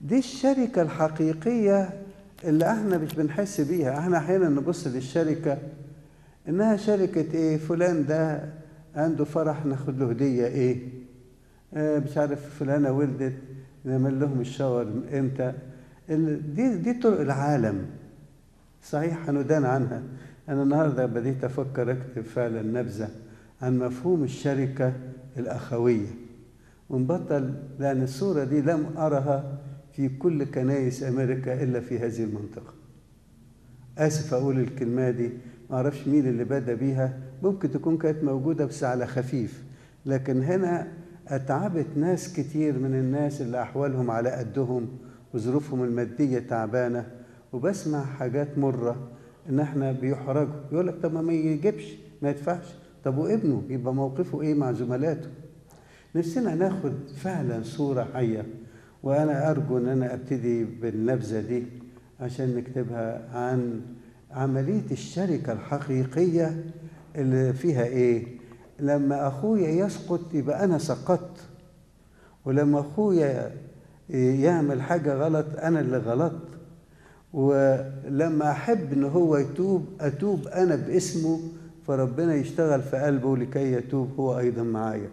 دي الشركة الحقيقية اللي احنا مش بنحس بيها احنا احيانا نبص للشركة انها شركة ايه فلان ده عنده فرح ناخد له هدية ايه آه مش عارف فلانة ولدت نعمل لهم الشاور امتى ال- دي دي طرق العالم صحيح هندان عنها انا النهارده بديت افكر اكتب فعلا نبذه عن مفهوم الشركه الاخويه ونبطل لان الصوره دي لم ارها في كل كنايس امريكا الا في هذه المنطقه اسف اقول الكلمه دي ما اعرفش مين اللي بدا بيها ممكن تكون كانت موجوده بس على خفيف لكن هنا اتعبت ناس كتير من الناس اللي احوالهم على قدهم وظروفهم الماديه تعبانه وبسمع حاجات مره ان احنا بيحرجوا يقول لك طب ما يجيبش ما يدفعش طب وابنه يبقى موقفه ايه مع زملاته نفسنا ناخد فعلا صوره حيه وانا ارجو ان انا ابتدي بالنبذه دي عشان نكتبها عن عمليه الشركه الحقيقيه اللي فيها ايه لما اخويا يسقط يبقى انا سقطت ولما اخويا يعمل حاجه غلط انا اللي غلطت ولما احب ان هو يتوب اتوب انا باسمه فربنا يشتغل في قلبه لكي يتوب هو ايضا معايا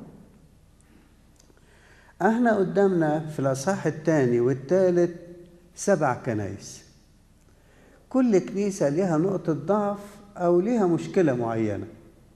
احنا قدامنا في الاصحاح الثاني والثالث سبع كنايس كل كنيسة لها نقطة ضعف أو لها مشكلة معينة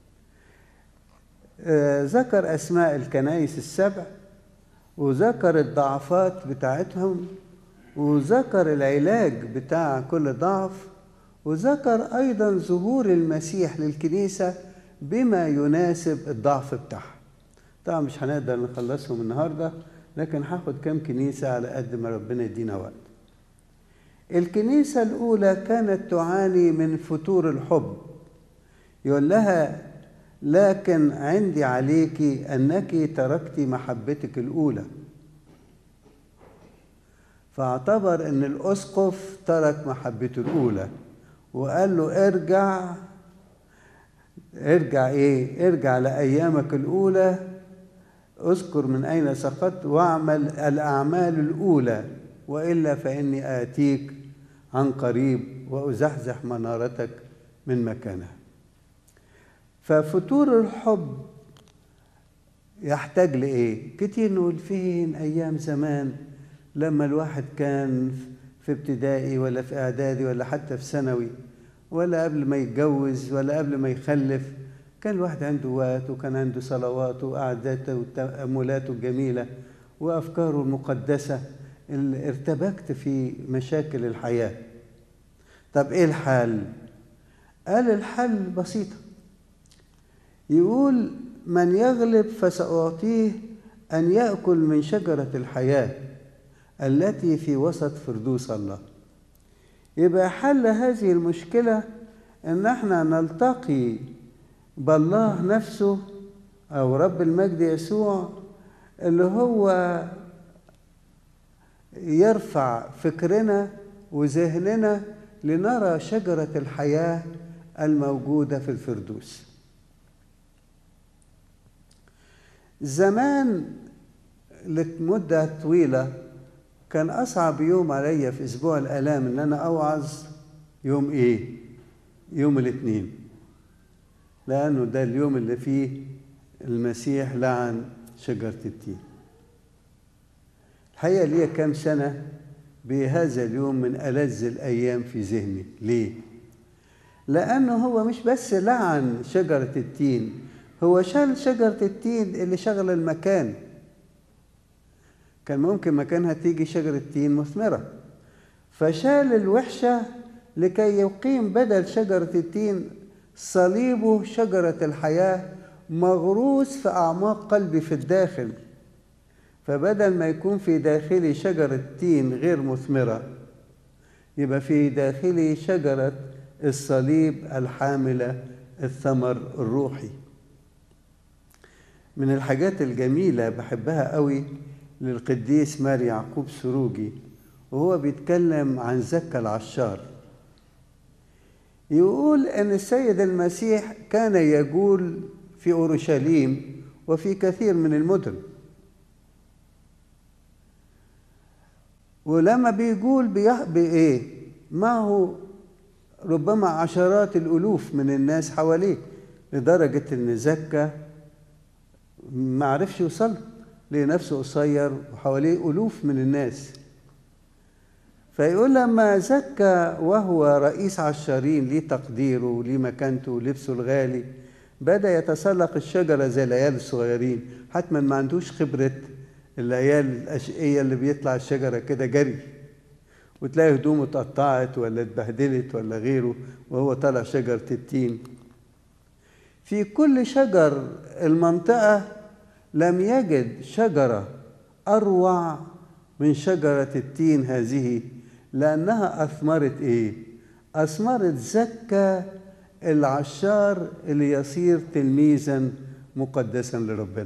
آه، ذكر أسماء الكنايس السبع وذكر الضعفات بتاعتهم وذكر العلاج بتاع كل ضعف وذكر أيضا ظهور المسيح للكنيسة بما يناسب الضعف بتاعها طبعا مش هنقدر نخلصهم النهارده لكن هاخد كام كنيسة على قد ما ربنا يدينا وقت الكنيسة الأولى كانت تعاني من فتور الحب يقول لها لكن عندي عليك أنك تركت محبتك الأولى فاعتبر أن الأسقف ترك محبته الأولى وقال له ارجع ارجع ايه ارجع لأيامك الأولى اذكر من أين سقطت واعمل الأعمال الأولى وإلا فإني آتيك عن قريب وأزحزح منارتك من مكانها ففتور الحب يحتاج لإيه؟ كتير نقول فين أيام زمان لما الواحد كان في ابتدائي ولا في إعدادي ولا حتى في ثانوي ولا قبل ما يتجوز ولا قبل ما يخلف كان الواحد عنده وقت وكان عنده صلواته وقعداته وتأملاته الجميلة وأفكاره المقدسة اللي ارتبكت في مشاكل الحياة طب إيه الحل؟ قال الحل بسيطة يقول من يغلب فسأعطيه أن يأكل من شجرة الحياة التي في وسط فردوس الله يبقى حل هذه المشكلة إن احنا نلتقي بالله نفسه أو رب المجد يسوع اللي هو يرفع فكرنا وذهننا لنرى شجرة الحياة الموجودة في الفردوس زمان لمدة طويلة كان أصعب يوم عليا في أسبوع الآلام إن أنا أوعظ يوم إيه؟ يوم الاثنين لأنه ده اليوم اللي فيه المسيح لعن شجرة التين الحقيقة ليا كام سنة بهذا اليوم من ألذ الأيام في ذهني ليه؟ لأنه هو مش بس لعن شجرة التين هو شال شجرة التين اللي شغل المكان كان ممكن مكانها تيجي شجرة تين مثمرة فشال الوحشة لكي يقيم بدل شجرة التين صليبه شجرة الحياة مغروس في أعماق قلبي في الداخل فبدل ما يكون في داخلي شجرة تين غير مثمرة يبقى في داخلي شجرة الصليب الحاملة الثمر الروحي من الحاجات الجميلة بحبها قوي للقديس ماري يعقوب سروجي وهو بيتكلم عن زكا العشار يقول ان السيد المسيح كان يجول في اورشليم وفي كثير من المدن ولما بيقول بيه... بإيه معه ربما عشرات الألوف من الناس حواليه لدرجة إن زكا ما عرفش يوصل لنفسه قصير وحواليه ألوف من الناس فيقول لما زكى وهو رئيس عشارين ليه تقديره وليه مكانته ولبسه الغالي بدأ يتسلق الشجرة زي العيال الصغيرين حتما ما عندوش خبرة العيال الأشقية اللي بيطلع الشجرة كده جري وتلاقي هدومه اتقطعت ولا اتبهدلت ولا غيره وهو طالع شجرة التين في كل شجر المنطقة لم يجد شجرة أروع من شجرة التين هذه لأنها أثمرت إيه؟ أثمرت زكى العشار اللي يصير تلميذا مقدسا لربنا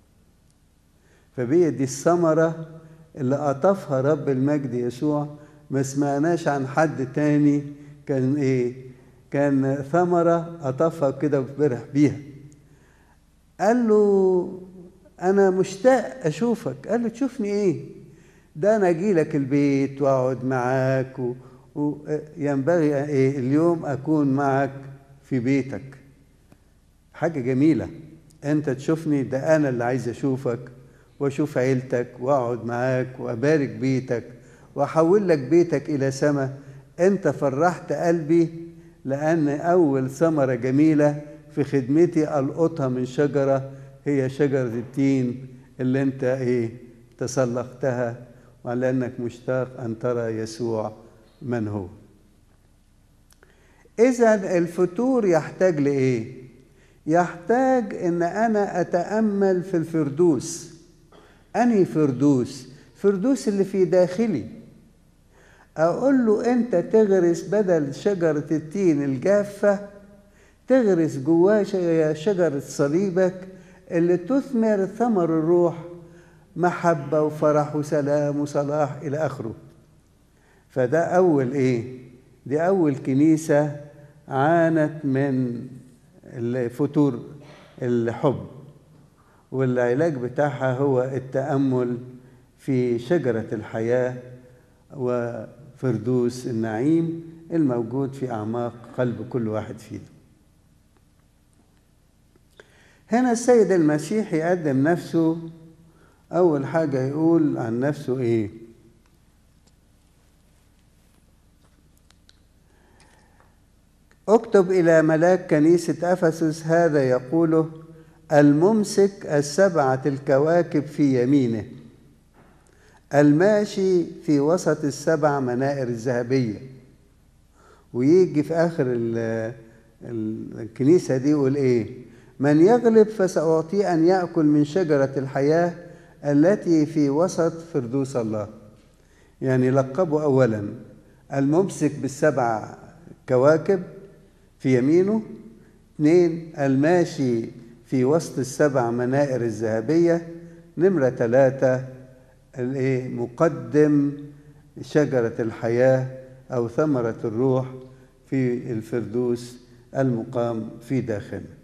فبقي دي الثمرة اللي قطفها رب المجد يسوع ما سمعناش عن حد تاني كان ايه كان ثمرة قطفها كده وفرح بيها قال له انا مشتاق اشوفك قال له تشوفني ايه ده انا اجي لك البيت واقعد معاك وينبغي و... ايه اليوم اكون معك في بيتك حاجة جميلة انت تشوفني ده انا اللي عايز اشوفك واشوف عيلتك واقعد معاك وابارك بيتك واحول لك بيتك الى سماء انت فرحت قلبي لان اول ثمره جميله في خدمتي القطها من شجره هي شجره التين اللي انت ايه تسلقتها وعلى انك مشتاق ان ترى يسوع من هو اذا الفتور يحتاج لايه يحتاج ان انا اتامل في الفردوس انهي فردوس فردوس اللي في داخلي اقول له انت تغرس بدل شجره التين الجافه تغرس جواه شجره صليبك اللي تثمر ثمر الروح محبه وفرح وسلام وصلاح الى اخره فده اول ايه دي اول كنيسه عانت من الفتور الحب والعلاج بتاعها هو التامل في شجره الحياه وفردوس النعيم الموجود في اعماق قلب كل واحد فينا هنا السيد المسيح يقدم نفسه اول حاجه يقول عن نفسه ايه اكتب الى ملاك كنيسه افسس هذا يقوله الممسك السبعه الكواكب في يمينه الماشي في وسط السبع منائر الذهبيه ويجي في اخر الكنيسه دي يقول ايه من يغلب فساعطيه ان ياكل من شجره الحياه التي في وسط فردوس الله يعني لقبه اولا الممسك بالسبع كواكب في يمينه اثنين الماشي في وسط السبع منائر الذهبية نمرة ثلاثة الايه مقدم شجرة الحياة أو ثمرة الروح في الفردوس المقام في داخله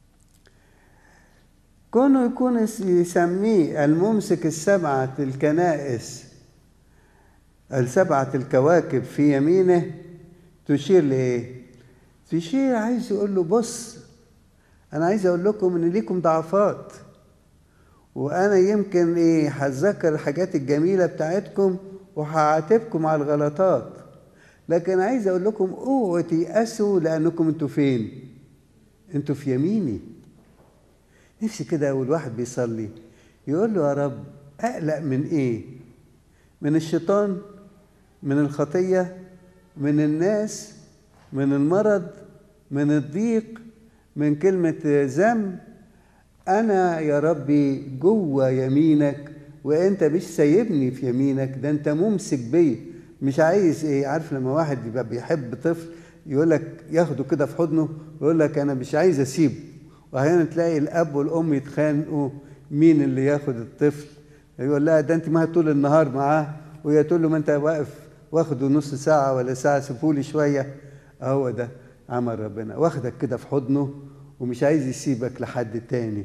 كونه يكون يسميه الممسك السبعة الكنائس السبعة الكواكب في يمينه تشير لإيه؟ تشير عايز يقول له بص أنا عايز أقول لكم إن ليكم ضعفات وأنا يمكن إيه هتذكر الحاجات الجميلة بتاعتكم وهعاتبكم على الغلطات لكن عايز أقول لكم اوعوا تيأسوا لأنكم أنتوا فين؟ أنتوا في يميني نفسي كده والواحد بيصلي يقول له يا رب اقلق من ايه من الشيطان من الخطيه من الناس من المرض من الضيق من كلمه ذنب انا يا ربي جوه يمينك وانت مش سايبني في يمينك ده انت ممسك بيا مش عايز ايه عارف لما واحد يبقى بيحب طفل يقول لك ياخده كده في حضنه ويقول لك انا مش عايز اسيبه واحيانا تلاقي الاب والام يتخانقوا مين اللي ياخد الطفل يقول لها ده انت ما طول النهار معاه وهي تقول له ما انت واقف واخده نص ساعه ولا ساعه سيبولي شويه هو ده عمل ربنا واخدك كده في حضنه ومش عايز يسيبك لحد تاني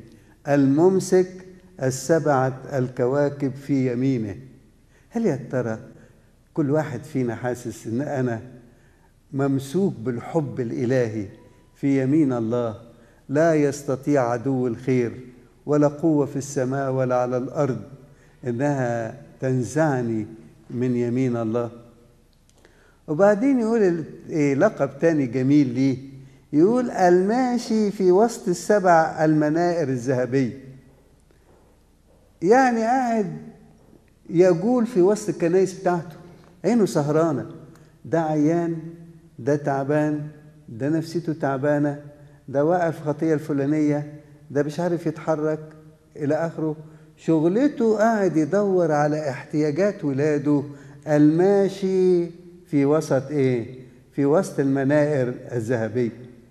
الممسك السبعة الكواكب في يمينه هل يا ترى كل واحد فينا حاسس ان انا ممسوك بالحب الالهي في يمين الله لا يستطيع عدو الخير ولا قوه في السماء ولا على الارض انها تنزعني من يمين الله وبعدين يقول إيه لقب تاني جميل ليه يقول الماشي في وسط السبع المنائر الذهبية يعني قاعد يقول في وسط الكنائس بتاعته عينه سهرانة ده عيان ده تعبان ده نفسيته تعبانة ده واقع في الخطية الفلانية ده مش عارف يتحرك إلى آخره شغلته قاعد يدور على احتياجات ولاده الماشي في وسط ايه في وسط المنائر الذهبيه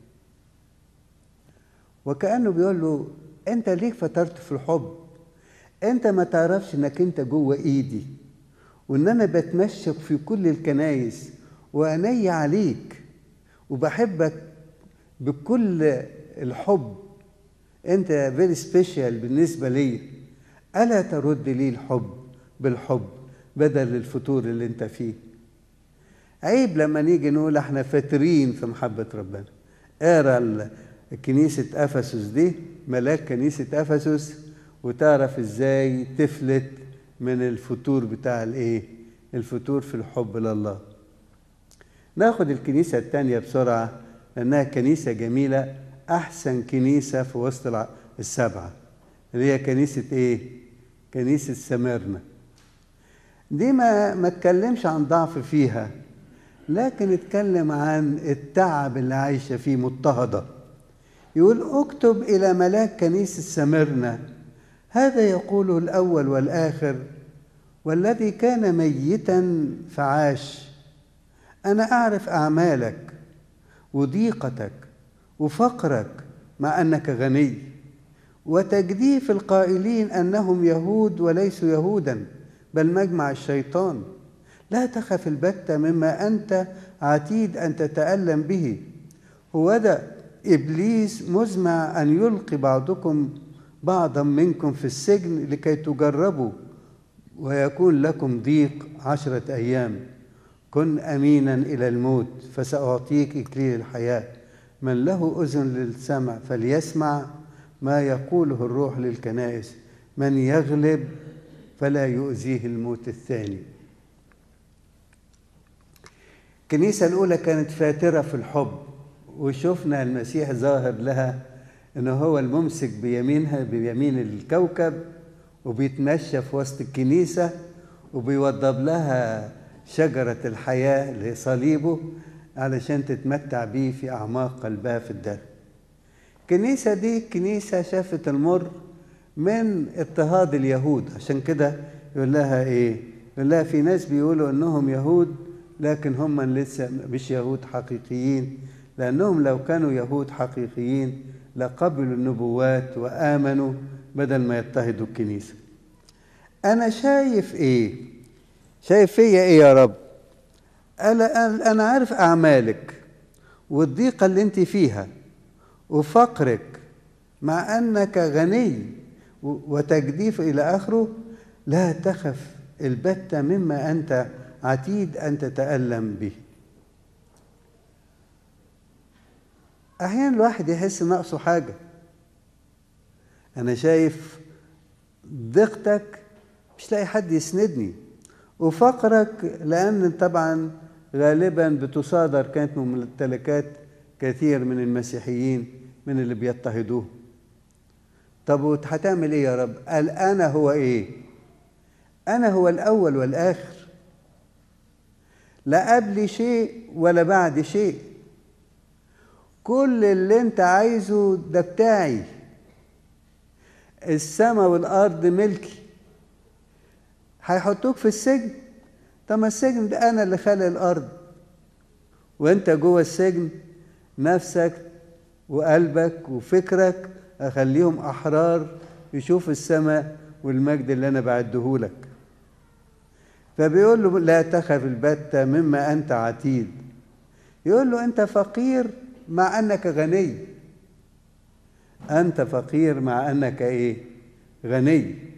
وكانه بيقول له انت ليك فترت في الحب انت ما تعرفش انك انت جوه ايدي وان انا بتمشك في كل الكنايس وعيني عليك وبحبك بكل الحب انت فيري سبيشال بالنسبه لي الا ترد لي الحب بالحب بدل الفتور اللي انت فيه عيب لما نيجي نقول احنا فاترين في محبة ربنا اقرا كنيسة افسس دي ملاك كنيسة افسس وتعرف ازاي تفلت من الفتور بتاع الايه الفتور في الحب لله ناخد الكنيسة التانية بسرعة لأنها كنيسة جميلة أحسن كنيسة في وسط السبعة اللي هي كنيسة إيه؟ كنيسة سميرنا دي ما ما اتكلمش عن ضعف فيها لكن اتكلم عن التعب اللي عايشة فيه مضطهدة يقول اكتب إلى ملاك كنيسة سمرنا هذا يقوله الأول والآخر والذي كان ميتا فعاش أنا أعرف أعمالك وضيقتك وفقرك مع أنك غني وتجديف القائلين أنهم يهود وليسوا يهودا بل مجمع الشيطان لا تخف البتة مما أنت عتيد أن تتألم به هو ده إبليس مزمع أن يلقي بعضكم بعضا منكم في السجن لكي تجربوا ويكون لكم ضيق عشرة أيام كن أمينا إلى الموت فسأعطيك إكليل الحياة من له أذن للسمع فليسمع ما يقوله الروح للكنائس من يغلب فلا يؤذيه الموت الثاني الكنيسة الأولى كانت فاترة في الحب وشفنا المسيح ظاهر لها أنه هو الممسك بيمينها بيمين الكوكب وبيتمشى في وسط الكنيسة وبيوضب لها شجرة الحياة اللي هي صليبه علشان تتمتع بيه في أعماق قلبها في الدرب الكنيسة دي كنيسة شافت المر من اضطهاد اليهود عشان كده يقول لها ايه يقول لها في ناس بيقولوا انهم يهود لكن هم لسه مش يهود حقيقيين لانهم لو كانوا يهود حقيقيين لقبلوا النبوات وامنوا بدل ما يضطهدوا الكنيسه انا شايف ايه شايف فيا ايه يا رب انا انا عارف اعمالك والضيقه اللي انت فيها وفقرك مع انك غني وتجديف الى اخره لا تخف البتة مما انت عتيد ان تتالم به احيانا الواحد يحس ناقصه حاجه انا شايف ضيقتك مش لاقي حد يسندني وفقرك لان طبعا غالبا بتصادر كانت ممتلكات كثير من المسيحيين من اللي بيضطهدوه طب هتعمل ايه يا رب قال انا هو ايه انا هو الاول والاخر لا قبل شيء ولا بعد شيء كل اللي انت عايزه ده بتاعي السماء والارض ملكي هيحطوك في السجن طب ما السجن ده انا اللي خلق الارض وانت جوه السجن نفسك وقلبك وفكرك اخليهم احرار يشوف السماء والمجد اللي انا بعدهولك فبيقول له لا تخف البتة مما انت عتيد يقول له انت فقير مع انك غني انت فقير مع انك ايه غني